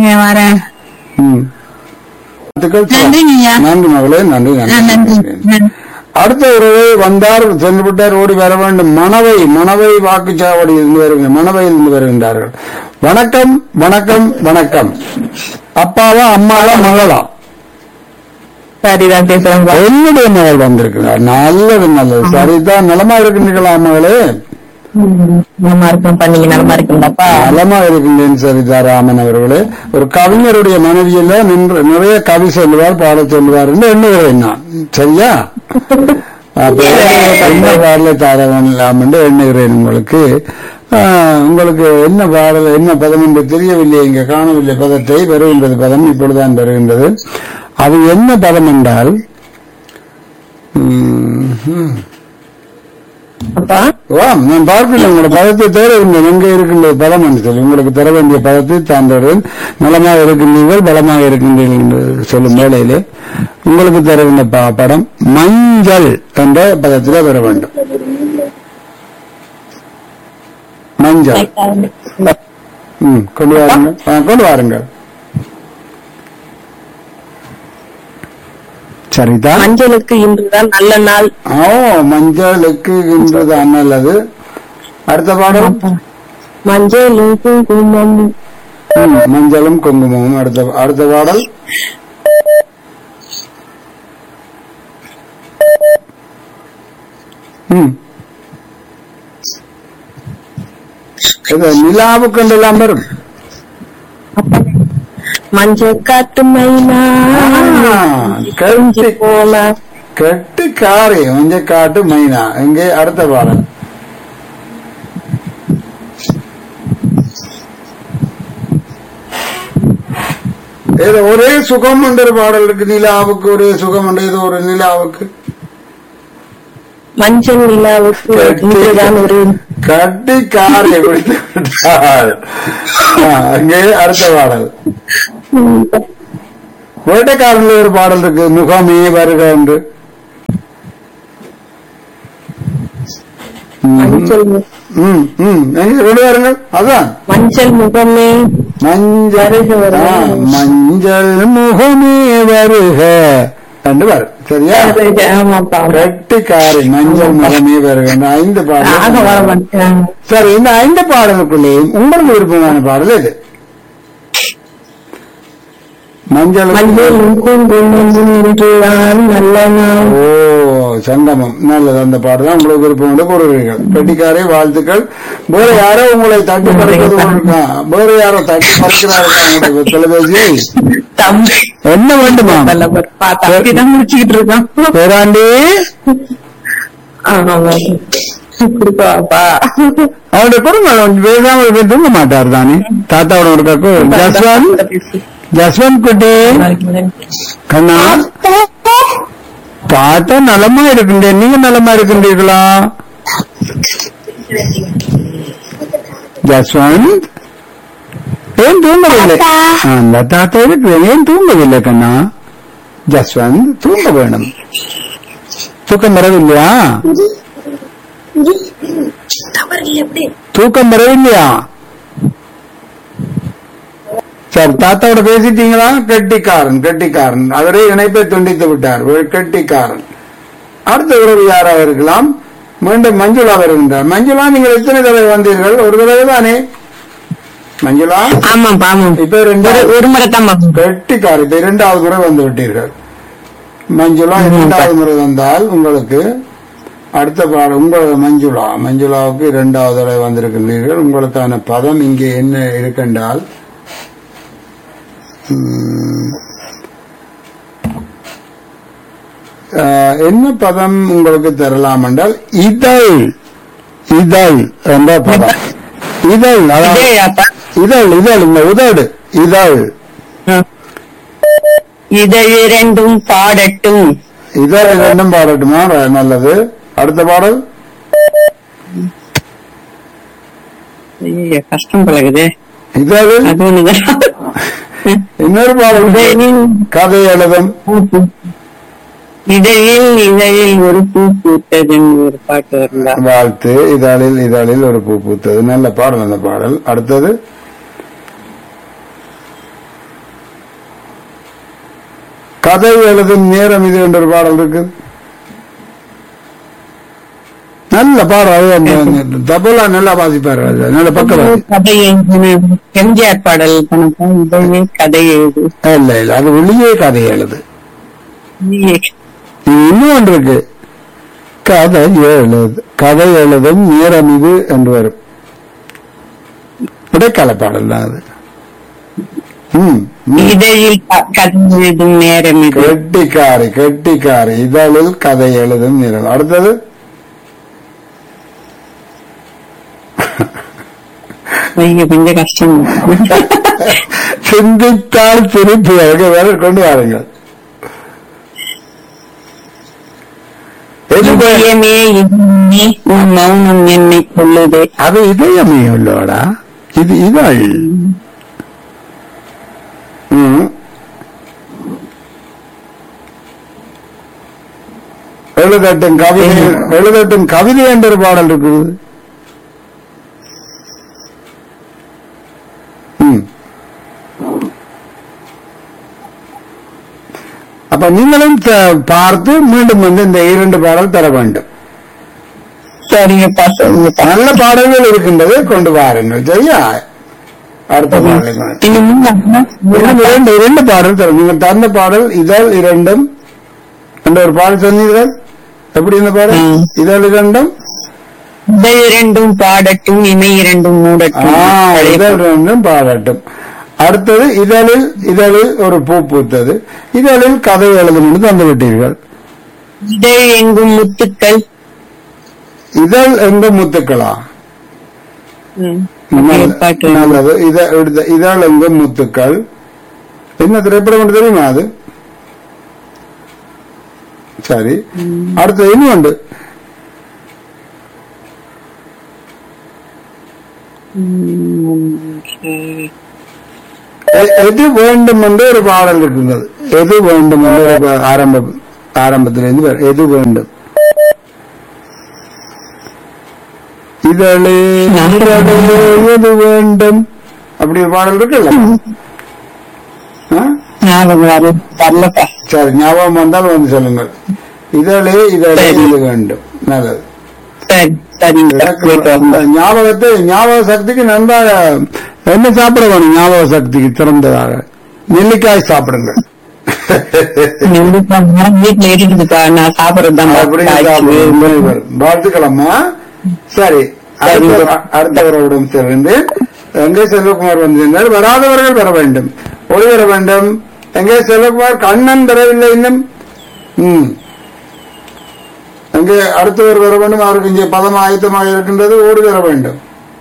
தாங்க வரேன் ம். வாழ்த்துக்கள் நன்றிங்க ஐயா. நன்றி மகளே நன்றி ஆ, நன்றி நன்றி நன்றி. அடுத்த உறவை வந்தார் சென்று விட்டார் ஓடி வர வேண்டும் மணவை மணவை வாக்குச்சாவடியில் இருந்து வருகின்ற மணவையில் இருந்து வருகின்றார்கள் வணக்கம் வணக்கம் வணக்கம் அப்பாவா அம்மாவா மகளா சரிதான் பேசுறேன் என்னுடைய மகள் வந்திருக்கிறார் நல்லது நல்லது சரிதான் நலமா இருக்கின்றீர்களா மகளே நல்லா இருக்கும் பண்ணீங்க நல்லா இருக்குங்கப்பா நலமா இருக்கின்றேன் சரிதா ராமன் அவர்களே ஒரு கவிஞருடைய மனைவியில நின்று நிறைய கவி சொல்லுவார் பாட சொல்லுவார் என்று எண்ணுகிறேன் நான் சரியா அப்ப என்ன பாடலை தாரவன் இல்லாம் என்று எண்ணுகிறேன் உங்களுக்கு ஆஹ், உங்களுக்கு என்ன பாடல் என்ன பதம் என்று தெரியவில்லை இங்க காணவில்லை பதத்தை வருகின்றது பதம் இப்பொழுதுதான் வருகின்றது அது என்ன பதம் என்றால் உம், உம். அப்பா வா நான் பார்க்கல உங்களோட பதத்தை தேட இருந்தேன் எங்க இருக்கின்ற பதம் என்று சொல்லி உங்களுக்கு தர வேண்டிய பதத்தை தாண்டோடு நலமாக இருக்கின்றீர்கள் பலமாக இருக்கின்றீர்கள் என்று சொல்லும் வேளையிலே உங்களுக்கு தர வேண்டிய ப- படம் மஞ்சள் என்ற பதத்திலே வர வேண்டும் மஞ்சள் ம் கொண்டு வாருங்க ஆ, கொண்டு வாருங்கள் சரிதான் மஞ்சளுக்கு இன்றுதான் நல்ல நாள் ஓ மஞ்சளுக்கு இன்றுதான் நல்லது அடுத்த பாடல் மஞ்சளும் குங்குமம் ம், மஞ்சளும் குங்குமமும் அடுத்த அடுத்த பாடல் ம். இது நிலாவுக்கு எல்லாம் வரும் மஞ்சள் காட்டு மைனா ஆ, கெட்டி போல கெட்டி காரி மஞ்ச காட்டு மைனா இங்கே அடுத்த பாடல் ஏதோ ஒரே சுகம் என்ற ஒரு பாடல் இருக்கு நிலாவுக்கு ஒரே சுகம் என்ற ஏதோ ஒரு நிலாவுக்கு மஞ்சள் நிலாவுக்கு இன்றுதான் ஒரு கட்டி காரை பிடித்து விட்டாள் ஆ, அங்கே அடுத்த பாடல் வேட்டைக்காரன்ல ஒரு பாடல் இருக்கு முகமே வருக என்று ம், மஞ்சள் மு- ம், ம். எங்க கொண்டு வாருங்கள் அதான் மஞ்சள் முகமே மஞ்சள் வருக, வருக. ஆ, மஞ்சள் முகமே வருக என்று வரும் சரியா ஆமாப்பா கட்டிக்காரி மஞ்சள் முகமே வருக இந்த ஐந்து ஆக வர பாடல் மாட்டேன் சரி இந்த ஐந்து பாடலுக்குள்ளேயும் உங்களுக்கு விருப்பமான பாடல் எது மஞ்சள் மஞ்சள் குங்குமம் இன்றுதான் நல்ல நாள் ஓ சங்கமம் நல்லது அந்த பாடல் தான் உங்களுக்கு விருப்பம் என்று கூறுவீர்கள் கட்டிக்காரை வாழ்த்துக்கள் வேற யாரோ உங்களை தட்டி பறிக்கிறது போல இருக்கா? வேற யாரோ தட்டி பறிக்கிறார்கள் உங்களுடைய தொலைபேசியை தம்பி என்ன வேண்டுமா பா, தம்பி தான் முடிச்சுக்கிட்டு இருக்கான் பேராண்டி ஆமா கொடுப்பாப்பா அவருடைய குடும்பம் பேசாம இப்ப தூங்க மாட்டார் தானே தாத்தாவோட ஒரு கக்கு ஜஸ்வந்த் ஜஸ்வந்த் குட்டி கண்ணா தாத்தா நலமா இருக்கின்றேன் நீங்க நலமா இருக்கின்றீர்களா ஜஸ்வந்த் ஏன் தூங்கவில்லை அந்த தாத்தா இருக்கிறேன் ஏன் தூங்கவில்லை கண்ணா ஜஸ்வந்த் தூங்க வேணும் தூக்கம் வரவில்லையா தூக்கம் வரவில்லையா சரி தாத்தாவோட பேசிட்டீங்களா கெட்டிக்காரன் கெட்டிக்காரன் அவரே இணைப்பை துண்டித்து விட்டார் ஒரு கெட்டிக்காரன் அடுத்த உறவு யாராக இருக்கலாம் மீண்டும் மஞ்சுளா வருகின்றார் மஞ்சுளா நீங்கள் எத்தனை தடவை வந்தீர்கள் ஒரு தடவை தானே மஞ்சுளா ஆமாப்பா ஆமாம் இப்ப ரெண்டாவது ஒரு முறை தான் கெட்டிக்காரன் இப்ப இரண்டாவது முறை வந்து விட்டீர்கள் மஞ்சுளா இரண்டாவது முறை வந்தால் உங்களுக்கு அடுத்த பாடம் உங்கள் மஞ்சுளா மஞ்சுளாவுக்கு இரண்டாவது தடவை வந்திருக்கின்றீர்கள் உங்களுக்கான பதம் இங்கே என்ன இருக்கின்றால் உம், ஆஹ், என்ன பதம் உங்களுக்கு தரலாம் என்றால் இதழ் இதழ் என்ற பதம் இதழ் அதாவது இதழ் இதழ் இந்த உதடு இதழ் இதழ் இரண்டும் பாடட்டும் இதழ் ரெண்டும் பாடட்டுமா ர- நல்லது அடுத்த பாடல் ஐயையோ, கஷ்டம் பழகுதே இதழ் அது ஒண்ணுதான் இன்னொரு பாடல் இதழில் கதை எழுதும் இதழில் இதழில் ஒரு பூ பூத்ததுன்னு ஒரு பாட்டு வருந்தா வாழ்த்து இதழில் இதழில் ஒரு பூ பூத்தது நல்ல பாடல் அந்த பாடல் அடுத்தது கதை எழுதும் நேரம் இது என்ற ஒரு பாடல் இருக்கு நல்ல பாடம் அது அந்த தபலா நல்லா வாசிப்பாரு அது நல்ல பக்கம் கதை எழுதின எம்ஜிஆர் பாடல் கணக்கா இதழே கதை எழுது இல்ல இல்ல அது வெளியே கதை எழுது நீயே இது இன்னும் ஒன்று இருக்கு கதை எழுது கதை எழுதும் நேரம் இது என்று வரும் இடைக்கால பாடல் தான் அது ம் ம். இதழில் க- கதை எழுதும் நேரம் இது கெட்டிக்காரி கெட்டிக்காரி இதழில் கதை எழுதும் நிறம் அடுத்தது ஐயோ கொஞ்சம் கஷ்டம் சிந்தித்தால் திருப்பி அதுக்கு வேற கொண்டு வாருங்கள் எது போ- இதயமே இதயமே உன் மௌனம் என்னை சொல்லுது அது இதயமே உள்ளோடா இது இதழ் ம். எழுதட்டும் கவிதை எழுதட்டும் கவிதை என்ற ஒரு பாடல் இருக்குது ம். அப்ப நீங்களும் த- பார்த்து மீண்டும் வந்து இந்த இரண்டு பாடல் தர வேண்டும் சரிங்கப்பா சொல்லுங்கப்பா நல்ல பாடல்கள் இருக்கின்றது கொண்டு வாருங்கள் சரியா அடுத்த பாடல் இன்னும் இரண்டு இரண்டு பாடல் தரும் நீங்கள் தந்த பாடல் இதழ் இரண்டும் என்ற ஒரு பாடல் சொன்னீர்கள் எப்படி இந்த பாடல் ம். இதழ் இரண்டும் இதழ் இரண்டும் பாடட்டும் இமை இரண்டும் ஆ, மூடட்டும் இதழ் இரண்டும் பாடட்டும் அடுத்தது இதழில் இதழில் ஒரு பூ பூத்தது இதழில் கதை எழுதும் என்று தந்து விட்டீர்கள் இதழ் எங்கும் முத்துக்கள் இதழ் எங்க முத்துக்களா ம். நல்லது. பாட்டு நல்லது இத- எடுத்த- இதழ் எங்க முத்துக்கள் என்ன திரைப்படம் என்று தெரியுமா அது சரி அடுத்தது இன்னும் உண்டு ம், சரி. எ- எது வேண்டும் என்று ஒரு பாடல் இருக்கின்றது எது வேண்டும் என்று ஒரு பா- ஆரம்ப ஆரம்பத்திலிருந்து வரும். எது வேண்டும் இதழே இதழே எது வேண்டும் அப்படி ஒரு பாடல் இருக்குல்ல ஆ? ஞாபகம் வரும் வரலப்பா சரி ஞாபகம் வந்தால் வந்து சொல்லுங்கள் இதழே இதழே சரி. இது வேண்டும் நல்லது சரி சரிங்க எனக்கு போயிட்டு அந்த வரேன். ஞாபகத்தை ஞாபக சக்திக்கு நன்றாக என்ன சாப்பிட வேணும் ஞாபக சக்திக்கு சிறந்ததாக நெல்லிக்காய் சாப்பிடுங்கள் நெல்லிப்பா மரம் வீட்டுல இருக்குதுப்பா நான் சாப்பிடறதுதான் அப்படி சாப்பிடுங்கள். வாழ்த்துக்கலாமா சரி அடுத்த- அடுத்தவரோடும் சேர்ந்து எங்கே செல்வகுமார் வந்திருந்தால் வராதவர்கள் வர வேண்டும் ஒளி வர வேண்டும் எங்கே செல்வகுமார் கண்ணன் தரவில்லை இன்னும் ம் எங்கே அடுத்தவர் வர வேண்டும் அவருக்கு இங்கே பதம் ஆயத்தமாக இருக்கின்றது ஓடி வர வேண்டும்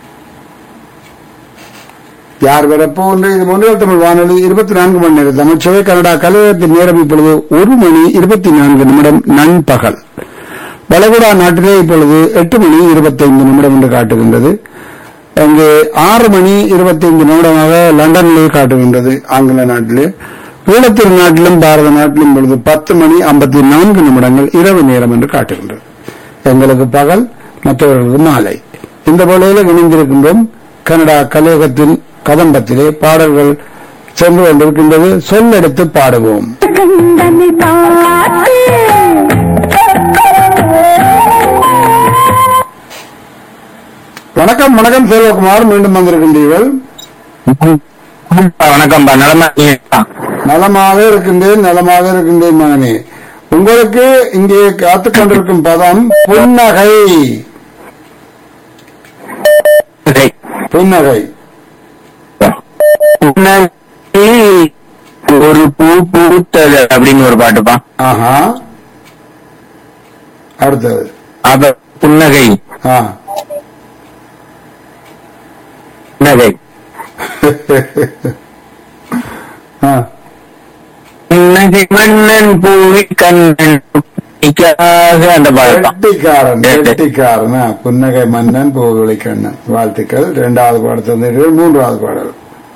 யார் வரப்போன்று இது முன்னாள் தமிழ் வானொலி இருபத்தி நான்கு மணி நேரம் தமிழ்ச்சவை கனடா கலையகத்தின் நேரம் இப்பொழுது ஒரு மணி இருபத்தி நான்கு நிமிடம் நண்பகல் வளைகுடா நாட்டிலே இப்பொழுது எட்டு மணி இருபத்தைந்து நிமிடம் என்று காட்டுகின்றது அங்கு ஆறு மணி இருபத்தைந்து நிமிடமாக லண்டனிலே காட்டுகின்றது ஆங்கில நாட்டிலே ஈழத்தின் நாட்டிலும் பாரத நாட்டிலும் இப்பொழுது பத்து மணி ஐம்பத்தி நான்கு நிமிடங்கள் இரவு நேரம் என்று காட்டுகின்றது எங்களுக்கு பகல் மற்றவர்களுக்கு மாலை இந்த வேளையில் இணைந்திருக்கின்றோம் கனடா கலையகத்தின் கதம்பத்திலே பாடல்கள் சென்று கொண்டிருக்கின்றது சொல்லெடுத்து பாடுவோம் கண்டனை பார்த்து வணக்கம் வணக்கம் செல்வகுமார் மீண்டும் வந்திருக்கின்றீர்கள் வணக்கம்ப்பா நலமா இருக்கீங்களா? நலமாக இருக்கின்றேன் நலமாக இருக்கின்றேன் மகனே உங்களுக்கு இங்கே காத்துக் கொண்டிருக்கும் பதம் புன்னகை சரி. புன்னகை புன்னகை ஒரு பூ பூத்தது அப்படின்னு ஒரு பாட்டுப்பா ஆஹா அடுத்தது அப்ப புன்னகை ஆ புன்னகை ஆ. புன்னகை மன்னன் பூவி கண்ணன் புன்னகைக்காக அந்த பாட்டுப்பா கெட்டிக்காரன் கெட்டிக்காரன் ஆ, புன்னகை மன்னன் பூவொளி கண்ணன் வாழ்த்துக்கள் இரண்டாவது பாடத்து வந்தீர்கள் மூன்றாவது பாடல்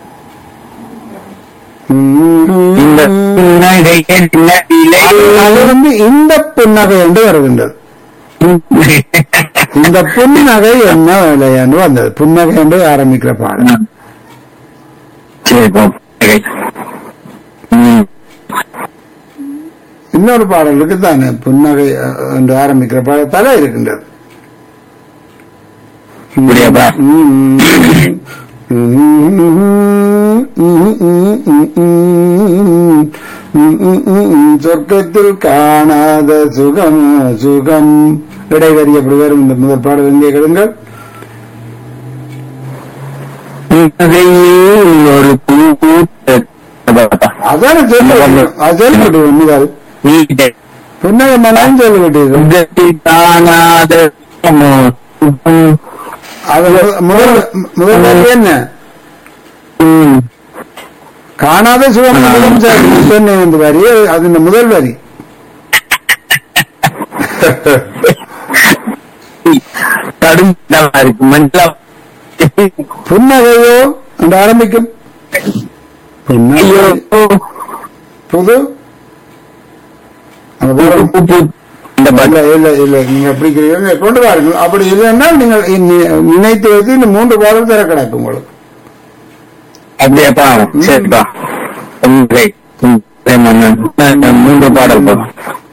இந்த புன்னகை நதியிலே அது வந்து இந்த புன்னகை என்று வருகின்றது இந்த புன்னகை என்ன வேலை என்று வந்தது புன்னகை என்று ஆரம்பிக்கிற பாடல் சரி போ, புன்னகை ம். இன்னொரு பாடலுக்கு தானே புன்னகை அஹ், என்று ஆரம்பிக்கிற பாடல் தலை இருக்கின்றது அப்படியாப்பா சொர்க்கத்தில் காணாத சுகம் சுகம் இடைவெளி எப்படி வரும் இந்த முதல் பாடல் எங்கே கேளுங்கள் புன்னகையில் ஒரு பூ பூத்த அதான சொல்லி அது சொல்லிவிட்டு முதல் நீ புன்னகை மனம் சொல்லிவிட்டீர்கள் உங்கத்தில் காணாத சுகமோ, சுகம். அது முதல் முதல் முதல் வரி என்ன ம். காணாத சுகம் சுகம் சார் சொன்னேன் இந்த வரி அது இந்த முதல் வரி கடுமையா இருக்கு மஞ்சளா புன்னகையோ என்று ஆரம்பிக்கும் புன்னகை ஐயோ புது அந்த பூ, பாடம் பூ, பூ. இந்த இல்ல பாட்டு இல்ல இல்ல நீங்க அப்படி இருக்கிறீங்க கொண்டு வாருங்கள் அப்படி இல்லைன்னா நீங்கள் இன்னி- நினைத்து வைத்து இந்த மூன்று பாடல் திற கிடக்கும் உங்களுக்கு அப்படியாப்பா சரிப்பா உங்களை உங்களை மன்னன். நான் மூன்று பாடல் போதும்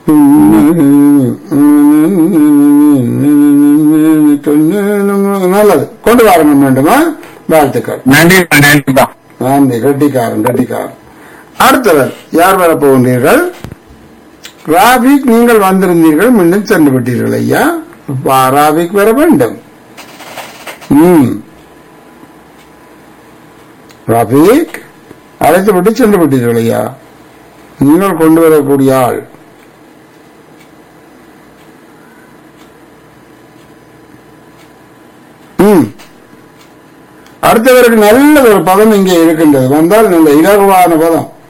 நல்லது கொண்டு வாருங்கள் வேண்டுமா வாழ்த்துக்கள் நன்றி நன்றிப்பா நன்றி கட்டிக்காரன் கட்டிக்காரன் அடுத்தவர் யார் வர போகின்றீர்கள் ராபிக் நீங்கள் வந்திருந்தீர்கள் மீண்டும் சென்று விட்டீர்கள் ஐயா வா, ராபிக் வர வேண்டும் ம் ராபிக் அழைத்து விட்டு சென்று விட்டீர்கள் ஐயா நீங்கள் கொண்டு வரக்கூடிய ஆள் ம் அடுத்தவருக்கு நல்ல ஒரு பதம் இங்கே இருக்கின்றது வந்தால் நல்ல இலகுவான பதம்